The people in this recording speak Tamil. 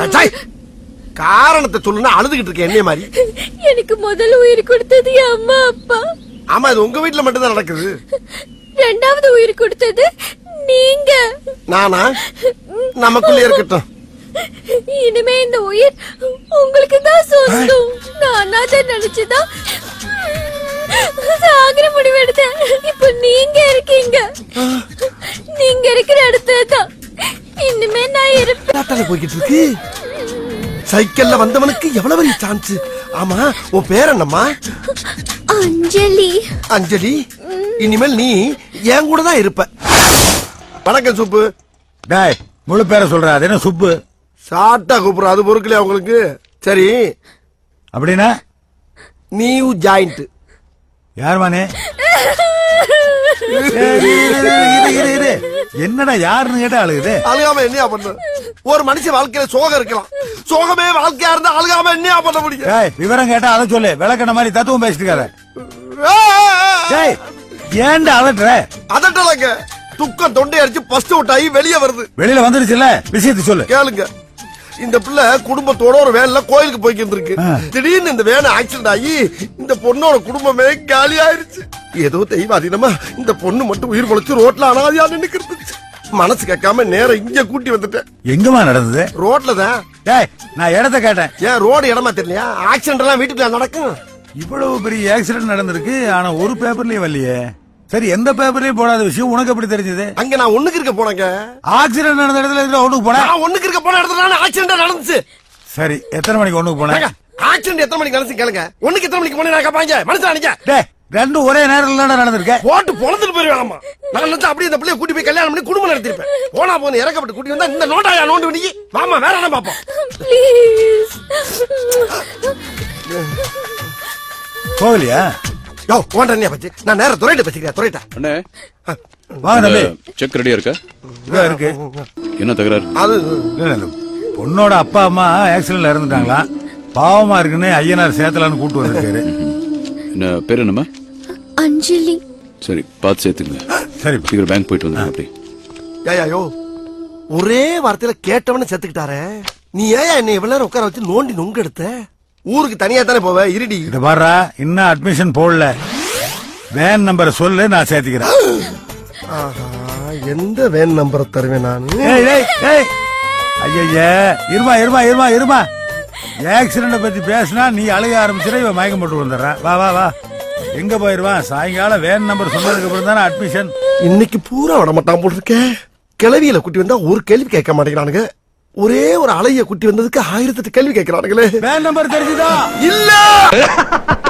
அடச்சாய். காரணத்தை சொல்லுன்னா அழுதுகிட்டு இருக்க என்னைய மாதிரி எனக்கு முதல்ல உயிர் கொடுத்தது என் அம்மா அப்பா ஆமா இது உங்க வீட்டுல மட்டும்தான் நடக்குது ரெண்டாவது உயிர் கொடுத்தது நீங்க நானா நமக்குள்ளே இருக்கட்டும் இனிமே இந்த உயிர் உங்களுக்கு தான் சொந்தம் நான் அனாதை நினைச்சுதான் சாகர முடிவு எடுத்தேன் இப்ப நீங்க இருக்கீங்க நீங்க இருக்கிற இடத்துல தான் இனிமே நான் இருப்பேன் டாட்டால போய்கிட்டு இருக்கு சைக்கிள்ல வந்தவனுக்கு எவ்வளவு பெரிய சான்ஸ் ஆமா உன் பேர் என்னம்மா அஞ்சலி அஞ்சலி இனிமேல் நீ என் கூட தான் இருப்ப வணக்கம் சுப்பு டேய் முழு பேரை சொல்ற அது என்ன சுப்பு சாட்டா கூப்பிடுற அது பொறுக்கலையா உங்களுக்கு சரி அப்படின்னா நியூ ஜாயிண்ட் யார் மானே என்னடா யாருன்னு கேட்டா அழுகுது அழுகாம என்னையா பண்ண ஒரு மனுஷன் வாழ்க்கையில சோகம் இருக்கலாம் சோகமே வாழ்க்கையா இருந்தா அழுகாம என்னையா பண்ண முடியும் டேய் விவரம் கேட்டா அதை சொல்லு விளக்கண மாதிரி தத்துவம் பேசிட்டு இருக்காத டேய் ஏன்டா அலட்டுற அதட்டலங்க துக்கம் தொண்டை அடிச்சு பஸ்ட் அவுட் ஆகி வெளியே வருது வெளியில வந்துருச்சுல விஷயத்தை சொல்லு கேளுங்க இந்த பிள்ளை குடும்பத்தோட ஒரு வேன்ல கோயிலுக்கு போய்க்கிட்டு இருக்கு ஆ. திடீர்னு இந்த வேன் ஆக்சிடென்ட் ஆகி இந்த பொண்ணோட குடும்பமே காலி ஆயிருச்சு ஏதோ தெய்வாதீனமா இந்த பொண்ணு மட்டும் உயிர் பொழைச்சு ரோட்ல அனாதியா நின்னுக்கிறது மனசு கேட்காம நேரம் இங்க கூட்டி வந்துட்டேன் எங்கம்மா நடந்தது ரோட்ல தான் டேய் நான் இடத்த கேட்டேன் ஏன் ரோடு இடமா தெரியலையா ஆக்சிடென்ட் எல்லாம் வீட்டுக்குள்ள நடக்கும் இவ்வளவு பெரிய ஆக்சிடென்ட் நடந்திருக்கு ஆனா ஒரு பேப்பர்லயும் வரலையே சரி எந்த பேப்பர்லயும் போடாத விஷயம் உனக்கு எப்படி தெரிஞ்சது அங்க நான் ஒண்ணுக்கு இருக்க போனேங்க ஆக்சிடென்ட் நடந்த இடத்துல எதுல ஒண்ணுக்கு போன நான் ஒண்ணுக்கு இருக்க போன இடத்துல ஆக்சிடென்ட் நடந்துச்சு சரி எத்தனை மணிக்கு ஒண்ணுக்கு போன ஆக்சிடென்ட் எத்தனை மணிக்கு நடந்துச்சு கேளுங்க ஒண்ணுக்கு எத்தனை மணிக்கு போனேன் கேட்பாங்க மனசுல நினைக்க டேய் ரெண்டும் ஒரே நேரத்துல தானே நடந்திருக்க போட்டு பொழந்துட்டு போயிருவாங்கம்மா நான் நினைச்சா அப்படியே இந்த பிள்ளைய கூட்டி போய் கல்யாணம் பண்ணி குடும்பம் நடத்திருப்பேன் போனா போன இறக்கப்பட்டு கூட்டி வந்தா இந்த நோட்டாயா நோண்டு பண்ணி வாமா வேற என்ன பாப்போம் ப்ளீஸ் போகலையா யோ ஓண்ட என்ன பச்சு நான் நேர துறையிட்ட பச்சுக்கிறேன் துறையிட்ட அண்ணே வாங்க தம்பி செக் ரெடியா இருக்கா இதோ இருக்கு என்ன தகராறு அது இல்ல, இல்ல, பொண்ணோட அப்பா அம்மா ஆக்சிடென்ட்ல இறந்துட்டாங்களா பாவமா இருக்குன்னு ஐயனார் சேத்தலான்னு கூட்டு வந்திருக்காரு என்ன பேர் என்னம்மா அஞ்சலி சரி பார்த்து சேர்த்துங்க சரி சீக்கிரம் பேங்க் போயிட்டு வந்துருங்க அப்படி ஏயா யோ ஒரே வார்த்தையில கேட்டவன செத்துக்கிட்டாரே நீ ஏன் என்னை இவ்வளவு நேரம் உட்கார வச்சு நோண்டி நொங்கு எடுத்த ஊருக்கு தனியா தானே போவ இருடி இத பாருடா இன்னும் அட்மிஷன் போடல வேன் நம்பரை சொல்லு நான் சேர்த்துக்கிறேன் ஆஹா எந்த வேன் நம்பரை தருவேன் நானு ஏய் ஏய் ஏய் ஐயய்ய இருமா இருமா இருமா இருமா ஆக்சிடென்ட பத்தி பேசினா நீ அழுக ஆரம்பிச்சிட இவன் மயக்கம் போட்டு வந்துடுறான் வா வா வா எங்க போயிருவான் சாயங்காலம் வேன் நம்பர் சொன்னதுக்கு அப்புறம் தானே அட்மிஷன் இன்னைக்கு பூரா விட மாட்டான் போல் இருக்கேன் கிளவியில குட்டி வந்தா ஒரு கேள்வி கேட்க மாட்டேங்கிறானுங்க ஒரே ஒரு அலைய குட்டி வந்ததுக்கு ஆயிரத்தெட்டு கேள்வி கேட்கிறானுங்களே வேன் நம்பர் தெரிஞ்சுதா இல்ல